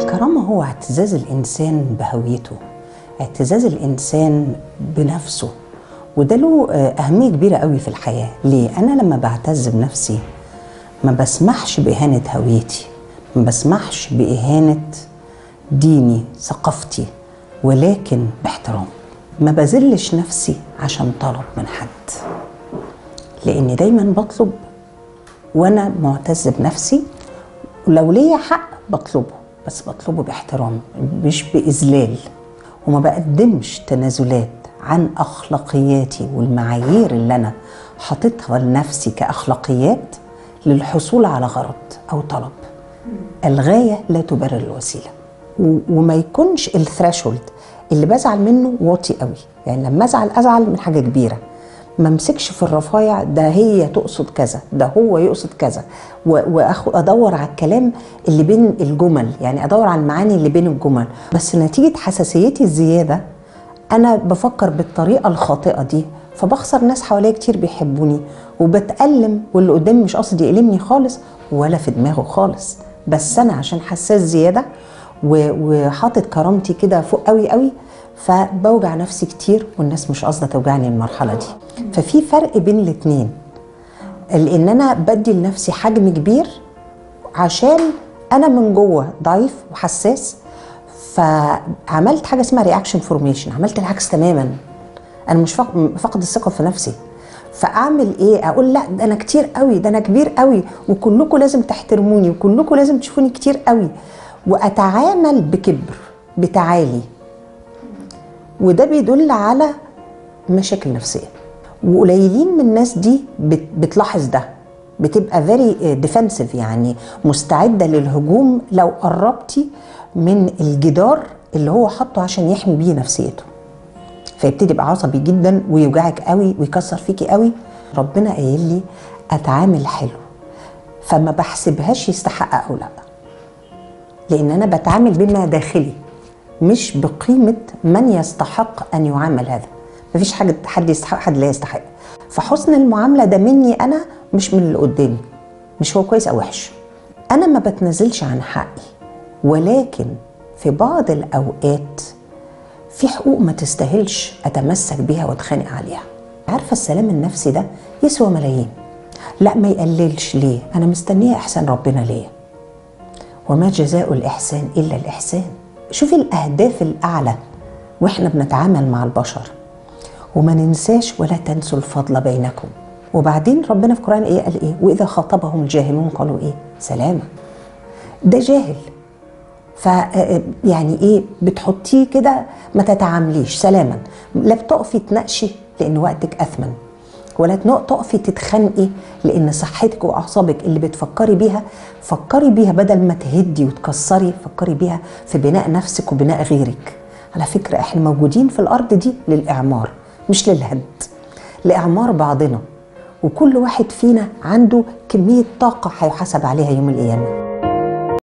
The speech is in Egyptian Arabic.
الكرامة هو اعتزاز الإنسان بهويته اعتزاز الإنسان بنفسه وده له آه، أهمية كبيرة قوي في الحياة ليه؟ أنا لما بعتز بنفسي ما بسمحش بإهانة هويتي ما بسمحش بإهانة ديني ثقافتي ولكن باحترام ما بذلش نفسي عشان طلب من حد لاني دايما بطلب وانا معتز بنفسي ولو ليا حق بطلبه بس بطلبه باحترام مش باذلال وما بقدمش تنازلات عن اخلاقياتي والمعايير اللي انا حاططها لنفسي كاخلاقيات للحصول على غرض او طلب الغايه لا تبرر الوسيله و- وما يكونش الثريشولد اللي بزعل منه واطي قوي يعني لما ازعل ازعل من حاجه كبيره ما امسكش في الرفايع ده هي تقصد كذا ده هو يقصد كذا وادور على الكلام اللي بين الجمل يعني ادور على المعاني اللي بين الجمل بس نتيجه حساسيتي الزياده انا بفكر بالطريقه الخاطئه دي فبخسر ناس حواليا كتير بيحبوني وبتألم واللي قدامي مش قاصد يألمني خالص ولا في دماغه خالص بس انا عشان حساس زياده و- وحاطط كرامتي كده فوق قوي قوي فبوجع نفسي كتير والناس مش قاصده توجعني المرحله دي ففي فرق بين الاتنين لان انا بدي لنفسي حجم كبير عشان انا من جوه ضعيف وحساس فعملت حاجه اسمها رياكشن فورميشن عملت العكس تماما انا مش فاق- فاقد الثقه في نفسي فاعمل ايه اقول لا ده انا كتير قوي ده انا كبير قوي وكلكم لازم تحترموني وكلكم لازم تشوفوني كتير قوي واتعامل بكبر بتعالي وده بيدل على مشاكل نفسيه وقليلين من الناس دي بت- بتلاحظ ده بتبقى فيري ديفنسيف يعني مستعده للهجوم لو قربتي من الجدار اللي هو حاطه عشان يحمي بيه نفسيته فيبتدي يبقى عصبي جدا ويوجعك قوي ويكسر فيكي قوي ربنا قايل لي اتعامل حلو فما بحسبهاش يستحق او لا لان انا بتعامل بما داخلي مش بقيمه من يستحق ان يعامل هذا مفيش حاجه حد يستحق حد لا يستحق فحسن المعامله ده مني انا مش من اللي قدامي مش هو كويس او وحش انا ما بتنازلش عن حقي ولكن في بعض الاوقات في حقوق ما تستاهلش اتمسك بيها واتخانق عليها عارفه السلام النفسي ده يسوى ملايين لا ما يقللش ليه انا مستنيه احسان ربنا ليا وما جزاء الإحسان إلا الإحسان شوفي الأهداف الأعلى وإحنا بنتعامل مع البشر وما ننساش ولا تنسوا الفضل بينكم وبعدين ربنا في القرآن إيه قال إيه وإذا خاطبهم الجاهلون قالوا إيه سلاما ده جاهل ف يعني ايه بتحطيه كده ما تتعامليش سلاما لا بتقفي تناقشي لان وقتك اثمن ولا تنق- تقفي تتخانقي لان صحتك واعصابك اللي بتفكري بيها فكري بيها بدل ما تهدي وتكسري فكري بيها في بناء نفسك وبناء غيرك على فكره احنا موجودين في الارض دي للاعمار مش للهد لاعمار بعضنا وكل واحد فينا عنده كميه طاقه هيحاسب عليها يوم القيامه